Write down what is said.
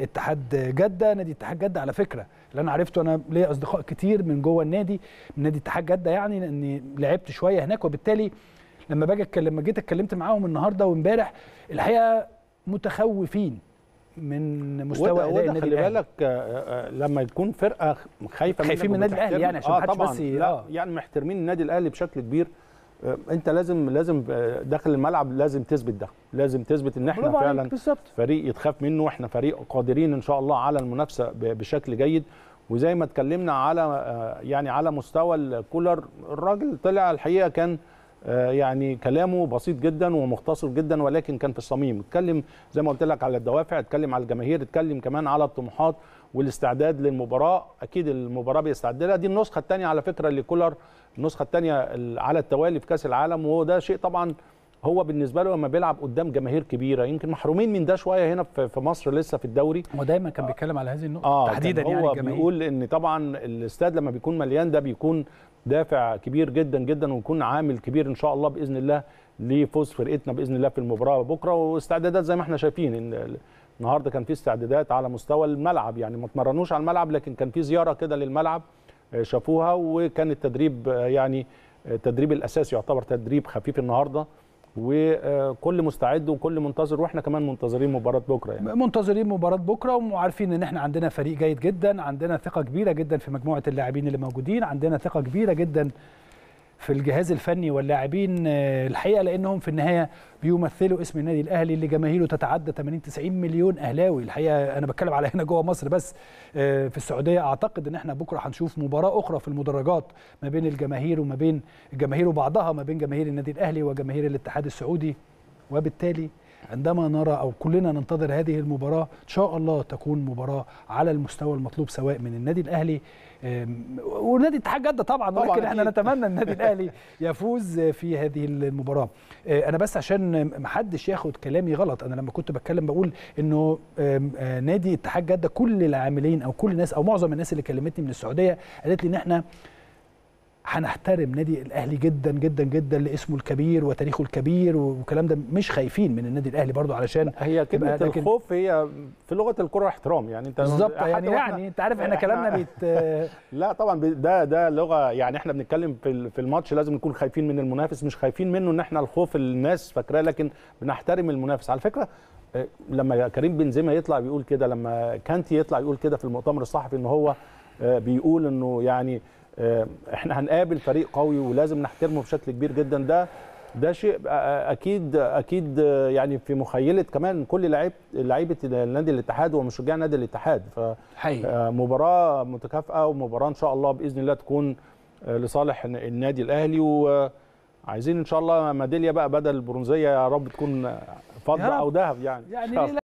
اتحاد جده نادي اتحاد جده على فكره اللي انا عرفته انا ليا اصدقاء كتير من جوه النادي من نادي اتحاد جده يعني لاني لعبت شويه هناك وبالتالي لما باجي اتكلم لما جيت اتكلمت معاهم النهارده وامبارح الحقيقه متخوفين من مستوى وده, اداء وده النادي خلي الاهلي بالك آه، آه، لما يكون فرقه خايفه خايفين من منك النادي الأهلي يعني عشان آه محدش طبعا بس ي- لا آه. يعني محترمين النادي الاهلي بشكل كبير آه، انت لازم لازم آه، داخل الملعب لازم تثبت ده لازم تثبت ان احنا برافو عليك، فعلا بالظبط فريق يتخاف منه احنا فريق قادرين ان شاء الله على المنافسه ب- بشكل جيد وزي ما اتكلمنا على آه، يعني على مستوى الكولر الراجل طلع الحقيقه كان آه، يعني كلامه بسيط جدا ومختصر جدا ولكن كان في الصميم اتكلم زي ما قلت لك على الدوافع اتكلم على الجماهير اتكلم كمان على الطموحات والاستعداد للمباراه اكيد المباراه بيستعد لها دي النسخه الثانيه على فكره لكولر النسخه الثانيه على التوالي في كاس العالم وهو ده شيء طبعا هو بالنسبه له لما بيلعب قدام جماهير كبيره يمكن محرومين من ده شويه هنا في في مصر لسه في الدوري هو دايما كان بيتكلم على هذه النقطه اه تحديدا كان يعني هو الجماهير بيقول ان طبعا الاستاد لما بيكون مليان ده بيكون دافع كبير جدا جدا ويكون عامل كبير ان شاء الله باذن الله لفوز فرقتنا باذن الله في المباراه بكره واستعدادات زي ما احنا شايفين ان ال- النهارده كان في استعدادات على مستوى الملعب يعني ما اتمرنوش على الملعب لكن كان في زياره كده للملعب آه، شافوها وكان التدريب آه، يعني آه، التدريب الاساسي يعتبر تدريب خفيف النهارده وكل مستعد وكل منتظر واحنا كمان منتظرين مباراه بكره يعني منتظرين مباراة بكرة وعارفين ان احنا عندنا فريق جيد جدا عندنا ثقة كبيرة جدا في مجموعة اللاعبين اللي موجودين عندنا ثقة كبيرة جدا في الجهاز الفني واللاعبين آه، الحقيقة لانهم في النهاية بيمثلوا اسم النادي الاهلي اللي جماهيره تتعدى 80 90 مليون اهلاوي الحقيقة انا بتكلم على هنا جوه مصر بس آه، في السعودية اعتقد ان احنا بكرة هنشوف مباراة اخرى في المدرجات ما بين الجماهير وما بين الجماهير وبعضها ما بين جماهير النادي الاهلي وجماهير الاتحاد السعودي وبالتالي عندما نرى او كلنا ننتظر هذه المباراه ان شاء الله تكون مباراه على المستوى المطلوب سواء من النادي الاهلي أم، ونادي اتحاد جده طبعا طبعاً ولكن احنا أكيد. نتمنى ان النادي الاهلي يفوز في هذه المباراه أه، انا بس عشان ما حدش ياخد كلامي غلط انا لما كنت بتكلم بقول انه أم، أه، نادي اتحاد جده كل العاملين او كل الناس او معظم الناس اللي كلمتني من السعوديه قالت لي ان احنا هنحترم نادي الاهلي جدا جدا جدا لاسمه الكبير وتاريخه الكبير والكلام ده مش خايفين من النادي الاهلي برضو علشان هي كلمه لكن- الخوف هي في لغه الكره احترام يعني انت بالظبط حتى يعني وإحنا- يعني انت عارف احنا كلامنا بيت لا طبعا ب- ده ده لغه يعني احنا بنتكلم في ال- في الماتش لازم نكون خايفين من المنافس مش خايفين منه ان احنا الخوف الناس فاكراه لكن بنحترم المنافس على فكره آه، لما كريم بنزيما يطلع بيقول كده لما كانتي يطلع يقول كده في المؤتمر الصحفي ان هو آه، بيقول انه يعني آه، احنا هنقابل فريق قوي ولازم نحترمه بشكل كبير جدا ده ده شيء آه، اكيد اكيد آه، يعني في مخيله كمان كل لعيبه لعيبه نادي الاتحاد ومشجعي نادي الاتحاد ف حقيقي آه، مباراة متكافئة ومباراة إن شاء الله بإذن الله تكون آه، لصالح النادي الأهلي وعايزين إن شاء الله ميدالية بقى بدل البرونزية يا رب تكون يا فضة رب. أو ذهب يعني إن يعني شاء الله. ليه